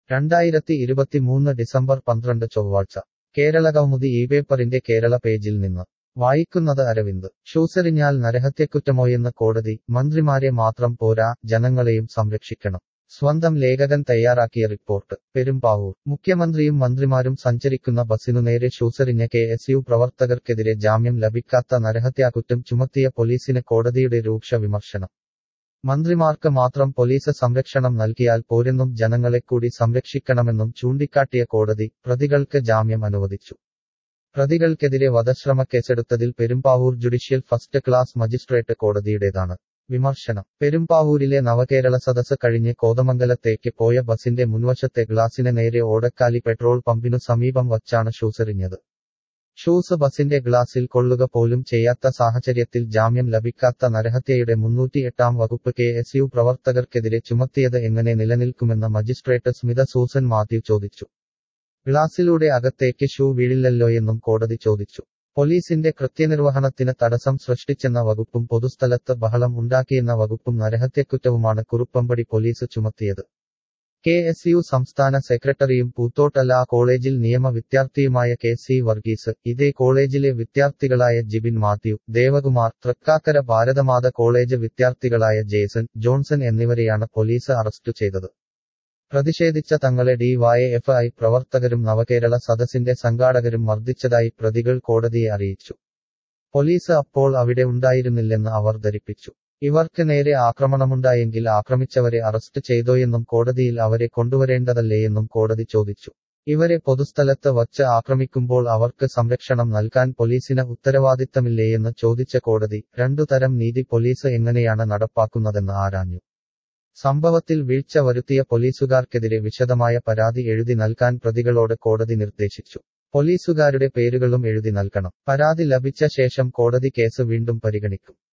രണ്ടായിരത്തി ഇരുപത്തിമൂന്ന് ഡിസംബർ പന്ത്രണ്ട് ചൊവ്വാഴ്ച കേരള കൗമുദി ഈ പേപ്പറിന്റെ കേരള പേജിൽ നിന്ന് വായിക്കുന്നത് അരവിന്ദ് ഷൂസെറിഞ്ഞാൽ നരഹത്യക്കുറ്റമോയെന്ന് കോടതി മന്ത്രിമാരെ മാത്രം പോരാ ജനങ്ങളെയും സംരക്ഷിക്കണം സ്വന്തം ലേഖകൻ തയ്യാറാക്കിയ റിപ്പോർട്ട് പെരുമ്പാവൂർ മുഖ്യമന്ത്രിയും മന്ത്രിമാരും സഞ്ചരിക്കുന്ന ബസിനു നേരെ ഷൂസെറിഞ്ഞ കെ എസ് യു പ്രവർത്തകർക്കെതിരെ ജാമ്യം ലഭിക്കാത്ത നരഹത്യാകുറ്റം ചുമത്തിയ പോലീസിന് കോടതിയുടെ രൂക്ഷ വിമർശനം മന്ത്രിമാർക്ക് മാത്രം പോലീസ് സംരക്ഷണം നൽകിയാൽ പോരെന്നും ജനങ്ങളെ കൂടി സംരക്ഷിക്കണമെന്നും ചൂണ്ടിക്കാട്ടിയ കോടതി പ്രതികൾക്ക് ജാമ്യം അനുവദിച്ചു പ്രതികൾക്കെതിരെ വധശ്രമ കേസെടുത്തതിൽ Perumbavoor judicial first class magistrate കോടതിയുടേതാണ് വിമർശനം പെരുമ്പാവൂരിലെ നവകേരള സദസ് കഴിഞ്ഞ് കോതമംഗലത്തേക്ക് പോയ ബസിന്റെ മുൻവശത്തെ ഗ്ലാസിന് നേരെ ഓടക്കാലി പെട്രോൾ പമ്പിനു സമീപം വച്ചാണ് ഷൂസെറിഞ്ഞത് ഷൂസ് ബസിന്റെ ഗ്ലാസിൽ കൊള്ളുക പോലും ചെയ്യാത്ത സാഹചര്യത്തിൽ ജാമ്യം ലഭിക്കാത്ത നരഹത്യയുടെ മുന്നൂറ്റിയെട്ടാം വകുപ്പ് കെ എസ് യു പ്രവർത്തകർക്കെതിരെ ചുമത്തിയത് എങ്ങനെ നിലനിൽക്കുമെന്ന് മജിസ്ട്രേറ്റ് സ്മിത സൂസൻ മാത്യു ചോദിച്ചു ഗ്ലാസിലൂടെ അകത്തേക്ക് ഷൂ വീഴില്ലല്ലോയെന്നും കോടതി ചോദിച്ചു പോലീസിന്റെ കൃത്യനിർവഹണത്തിന് തടസ്സം സൃഷ്ടിച്ചെന്ന വകുപ്പും പൊതുസ്ഥലത്ത് ബഹളം ഉണ്ടാക്കിയെന്ന വകുപ്പും നരഹത്യക്കുറ്റവുമാണ് കുറുപ്പമ്പടി പോലീസ് ചുമത്തിയത് കെ എസ് യു സംസ്ഥാന സെക്രട്ടറിയും പൂത്തോട്ടല കോളേജിൽ നിയമ വിദ്യാർത്ഥിയുമായ കെ സി വർഗീസ് ഇതേ കോളേജിലെ വിദ്യാർത്ഥികളായ ജിബിൻ മാത്യു ദേവകുമാർ തൃക്കാക്കര ഭാരതമാത കോളേജ് വിദ്യാർത്ഥികളായ ജേസൺ ജോൺസൺ എന്നിവരെയാണ് പോലീസ് അറസ്റ്റ് ചെയ്തത് പ്രതിഷേധിച്ച തങ്ങളെ ഡിവൈഎഫ് ഐ പ്രവർത്തകരും നവകേരള സദസ്സിന്റെ സംഘാടകരും മർദ്ദിച്ചതായി പ്രതികൾ കോടതിയെ അറിയിച്ചു പോലീസ് അപ്പോൾ അവിടെ ഉണ്ടായിരുന്നില്ലെന്ന് അവർ ധരിപ്പിച്ചു ഇവർക്ക് നേരെ ആക്രമണമുണ്ടായെങ്കിൽ ആക്രമിച്ചവരെ അറസ്റ്റ് ചെയ്തോയെന്നും കോടതിയിൽ അവരെ കൊണ്ടുവരേണ്ടതല്ലേയെന്നും കോടതി ചോദിച്ചു ഇവരെ പൊതുസ്ഥലത്ത് വച്ച് ആക്രമിക്കുമ്പോൾ അവർക്ക് സംരക്ഷണം നൽകാൻ പോലീസിന് ഉത്തരവാദിത്തമില്ലേയെന്ന് ചോദിച്ച കോടതി രണ്ടു തരം നീതി പോലീസ് എങ്ങനെയാണ് നടപ്പാക്കുന്നതെന്ന് ആരാഞ്ഞു സംഭവത്തിൽ വീഴ്ച വരുത്തിയ പോലീസുകാർക്കെതിരെ വിശദമായ പരാതി എഴുതി നൽകാൻ പ്രതികളോട് കോടതി നിർദ്ദേശിച്ചു പോലീസുകാരുടെ പേരുകളും എഴുതി നൽകണം പരാതി ലഭിച്ച ശേഷം കോടതി കേസ് വീണ്ടും പരിഗണിക്കും